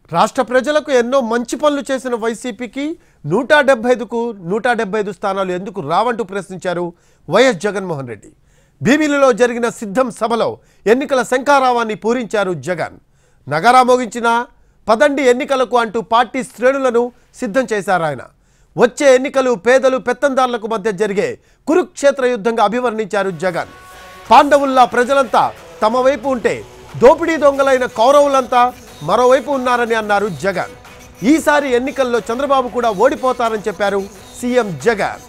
రాష్ట్ర ప్రజలకు ఎన్నో మంచి పనులు చేసిన వైసీపీకి నూట డెబ్బై ఐదుకు నూట డెబ్బై ఐదు స్థానాలు ఎందుకు రావంటూ ప్రశ్నించారు వైఎస్ జగన్మోహన్ రెడ్డి భీమిలిలో జరిగిన సిద్ధం సభలో ఎన్నికల శంఖారావాన్ని పూరించారు జగన్ నగరా మోగించిన పదండి ఎన్నికలకు అంటూ పార్టీ శ్రేణులను సిద్ధం చేశారు ఆయన వచ్చే ఎన్నికలు పేదలు పెత్తందారులకు మధ్య జరిగే కురుక్షేత్ర యుద్ధంగా అభివర్ణించారు జగన్ పాండవుల్లా ప్రజలంతా తమ వైపు ఉంటే దోపిడీ దొంగలైన కౌరవులంతా మరోవైపు ఉన్నారని అన్నారు జగన్ ఈసారి ఎన్నికల్లో చంద్రబాబు కూడా ఓడిపోతారని చెప్పారు సీఎం జగన్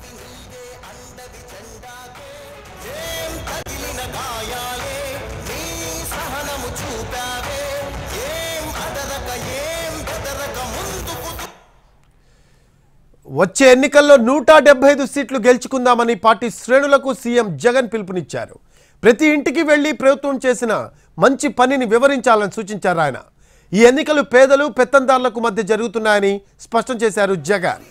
వచ్చే ఎన్నికల్లో నూట డెబ్బై ఐదు సీట్లు గెలుచుకుందామని పార్టీ శ్రేణులకు సీఎం జగన్ పిలుపునిచ్చారు ప్రతి ఇంటికి వెళ్లి ప్రభుత్వం చేసిన మంచి పనిని వివరించాలని సూచించారు ఆయన ఈ ఎన్నికలు పేదలు పెత్తందారులకు మధ్య జరుగుతున్నాయని స్పష్టం చేశారు జగన్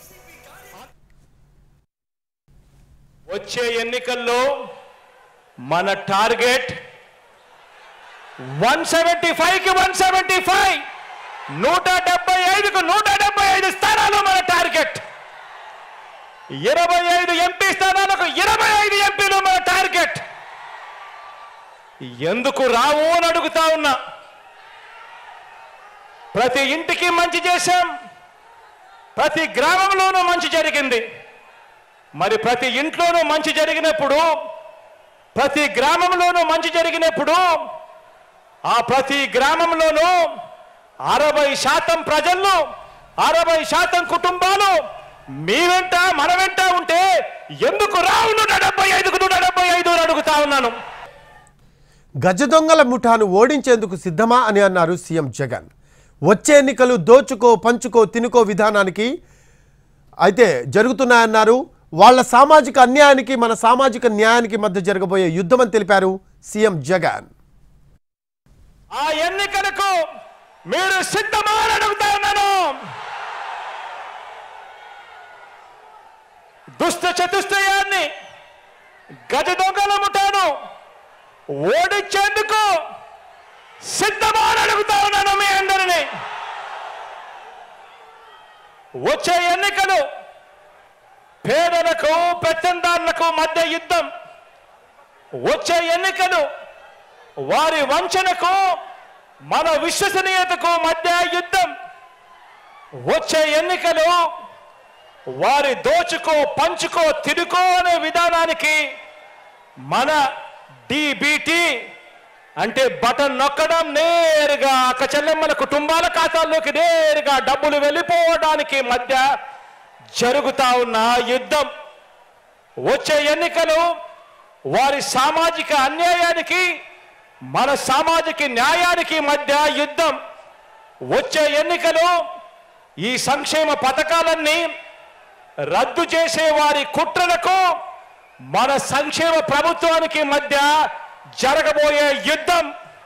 వచ్చే ఎన్నికల్లో మన టార్గెట్ వన్ సెవెంటీ ఫైవ్ కి వన్ సెవెంటీ ఫైవ్ నూట డెబ్బై ఐదుకు నూట డెబ్బై ఐదు స్థానాలు మన టార్గెట్ ఇరవై ఐదు ఎంపీ స్థానాలకు ఇరవై ఐదు ఎంపీలు మన టార్గెట్ ఎందుకు రావు అని అడుగుతా ఉన్నా ప్రతి ఇంటికి మంచి చేశాం ప్రతి గ్రామంలోనూ మంచి జరిగింది మరి ప్రతి ఇంట్లోనూ మంచి జరిగినప్పుడు ప్రతి గ్రామంలోనూ మంచి జరిగినప్పుడు ఆ ప్రతి గ్రామంలోనూ అరవై శాతం ప్రజల్లో అరవై శాతం కుటుంబాలు మీ వెంట మన వెంట ఉంటే ఎందుకు రావు నూట డెబ్బై ఐదుకు నూట డెబ్బై ఐదు అని అడుగుతా ఉన్నాను గజ దొంగల ముఠాను ఓడించేందుకు సిద్ధమా అని అన్నారు సీఎం జగన్ వచ్చే ఎన్నికలు దోచుకో పంచుకో తినుకో విధానానికి అయితే జరుగుతున్నాయన్నారు వాళ్ళ సామాజిక అన్యాయానికి మన సామాజిక న్యాయానికి మధ్య జరగబోయే యుద్ధమని తెలిపారు సీఎం జగన్ ఆ ఎన్నికలకు మీరు సిద్ధమా అని అడుగుతా ఉన్నాను దుష్ట చతుష్టయాన్ని గజ దొంగల ముఠాను ఓడించేందుకు సిద్ధమా అని అడుగుతా ఉన్నాను మీ అందరినీ వచ్చే ఎన్నికలు పేదలకు పెత్తందారులకు మధ్య యుద్ధం వచ్చే ఎన్నికలు వారి వంచనకు మన విశ్వసనీయతకు మధ్య యుద్ధం వచ్చే ఎన్నికలు వారి దోచుకో పంచుకో తిరుకో అనే విధానానికి మన డిబిటి అంటే బటన్ నొక్కడం నేరుగా అక్క చెల్లెమ్మల కుటుంబాల ఖాతాల్లోకి నేరుగా డబ్బులు వెళ్ళిపోవడానికి మధ్య జరుగుతా ఉన్న యుద్ధం వచ్చే ఎన్నికలు వారి సామాజిక అన్యాయానికి మన సామాజిక న్యాయానికి మధ్య యుద్ధం వచ్చే ఎన్నికలు ఈ సంక్షేమ పథకాలన్నీ రద్దు చేసే వారి కుట్రలకు మన సంక్షేమ ప్రభుత్వానికి మధ్య జరగబోయే యుద్ధం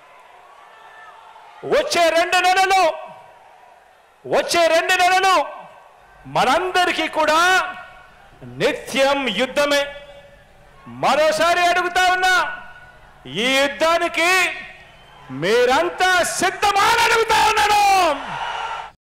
వచ్చే రెండు నెలలు వచ్చే రెండు నెలలు మనందరికీ కూడా నిత్యం యుద్ధమే మరోసారి అడుగుతా ఉన్నా ఈ యుద్ధానికి మీరంతా సిద్ధమా అని అడుగుతా ఉన్నాను